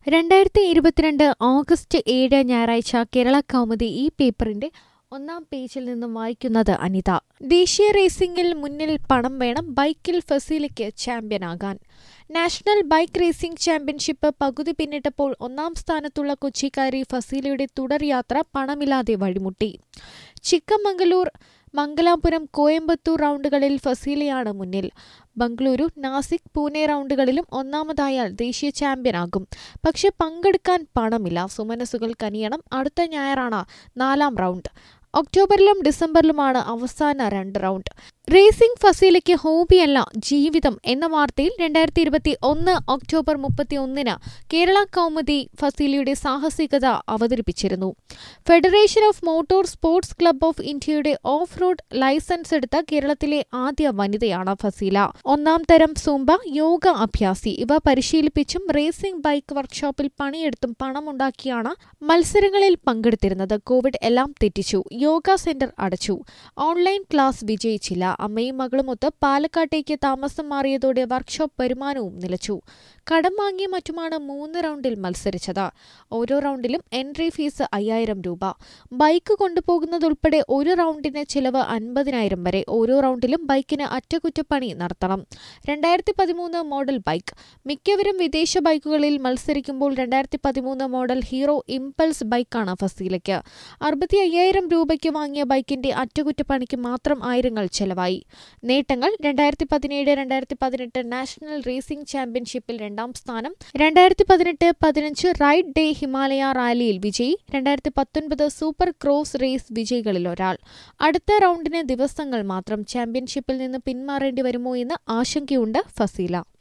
രണ്ടായിരത്തി ഇരുപത്തിരണ്ട് ഓഗസ്റ്റ് ഏഴ് ഞായറാഴ്ച കേരള കൗമുദി ഈ പേപ്പറിന്റെ ഒന്നാം പേജിൽ നിന്നും വായിക്കുന്നത് അനിത ദേശീയ റേസിംഗിൽ മുന്നിൽ പണം വേണം ബൈക്കിൽ ഫസീലയ്ക്ക് ചാമ്പ്യനാകാൻ നാഷണൽ ബൈക്ക് റേസിംഗ് ചാമ്പ്യൻഷിപ്പ് പകുതി പിന്നിട്ടപ്പോൾ ഒന്നാം സ്ഥാനത്തുള്ള കൊച്ചിക്കാരി ഫസീലയുടെ തുടർയാത്ര പണമില്ലാതെ വഴിമുട്ടി ചിക്കമംഗലൂർ മംഗലാപുരം കോയമ്പത്തൂർ റൗണ്ടുകളിൽ ഫസീലയാണ് മുന്നിൽ ബംഗളൂരു നാസിക് പൂനെ റൗണ്ടുകളിലും ഒന്നാമതായാൽ ദേശീയ ചാമ്പ്യനാകും പക്ഷെ പങ്കെടുക്കാൻ പണമില്ല സുമനസുകൾ കനിയണം അടുത്ത ഞായറാണ് നാലാം റൗണ്ട് ഒക്ടോബറിലും ഡിസംബറിലുമാണ് അവസാന രണ്ട് റൗണ്ട് റേസിംഗ് ഫസീലയ്ക്ക് ഹോബിയല്ല ജീവിതം എന്ന വാർത്തയിൽ രണ്ടായിരത്തി ഇരുപത്തി ഒന്ന് ഒക്ടോബർ മുപ്പത്തി ഒന്നിന് കേരള കൗമുദി ഫസീലയുടെ സാഹസികത അവതരിപ്പിച്ചിരുന്നു federation of motor sports club of ഇന്ത്യയുടെ ഓഫ് റോഡ് ലൈസൻസ് എടുത്ത കേരളത്തിലെ ആദ്യ വനിതയാണ് ഫസീല ഒന്നാം തരം സൂംബ യോഗ അഭ്യാസി ഇവ പരിശീലിപ്പിച്ചും റേസിംഗ് ബൈക്ക് വർക്ക്ഷോപ്പിൽ പണിയെടുത്തും പണമുണ്ടാക്കിയാണ് മത്സരങ്ങളിൽ പങ്കെടുത്തിരുന്നത് കോവിഡ് എല്ലാം തെറ്റിച്ചു യോഗ സെന്റർ അടച്ചു ഓൺലൈൻ ക്ലാസ് വിജയിച്ചില്ല അമ്മയും മകളുമൊത്ത് പാലക്കാട്ടേക്ക് താമസം മാറിയതോടെ വർക്ക്ഷോപ്പ് വരുമാനവും നിലച്ചു കടം വാങ്ങിയ മറ്റുമാണ് മൂന്ന് റൗണ്ടിൽ മത്സരിച്ചത് ഓരോ റൗണ്ടിലും എൻട്രി ഫീസ് അയ്യായിരം രൂപ ബൈക്ക് കൊണ്ടുപോകുന്നതുൾപ്പെടെ ഒരു റൗണ്ടിന് ചിലവ് അൻപതിനായിരം വരെ ഓരോ റൗണ്ടിലും ബൈക്കിന് അറ്റകുറ്റപ്പണി നടത്തണം രണ്ടായിരത്തി പതിമൂന്ന് മോഡൽ ബൈക്ക് മിക്കവരും വിദേശ ബൈക്കുകളിൽ മത്സരിക്കുമ്പോൾ രണ്ടായിരത്തി പതിമൂന്ന് മോഡൽ ഹീറോ ഇമ്പൾസ് ബൈക്കാണ് ഫസീലയ്ക്ക് അറുപത്തി അയ്യായിരം രൂപയ്ക്ക് വാങ്ങിയ ബൈക്കിന്റെ അറ്റകുറ്റപ്പണിക്ക് മാത്രം ആയിരങ്ങൾ ചെലവായി നേട്ടങ്ങൾ രണ്ടായിരത്തി പതിനേഴ് രണ്ടായിരത്തി പതിനെട്ട് നാഷണൽ റേസിംഗ് ചാമ്പ്യൻഷിപ്പിൽ രണ്ടാം സ്ഥാനം രണ്ടായിരത്തി പതിനെട്ട് പതിനഞ്ച് റൈഡ് ഡേ ഹിമാലയ റാലിയിൽ വിജയി രണ്ടായിരത്തി പത്തൊൻപത് സൂപ്പർ ക്രോസ് റേസ് വിജയികളിൽ ഒരാൾ അടുത്ത റൗണ്ടിന് ദിവസങ്ങൾ മാത്രം ചാമ്പ്യൻഷിപ്പിൽ നിന്ന് പിന്മാറേണ്ടി വരുമോ എന്ന് ആശങ്കയുണ്ട് ഫസീല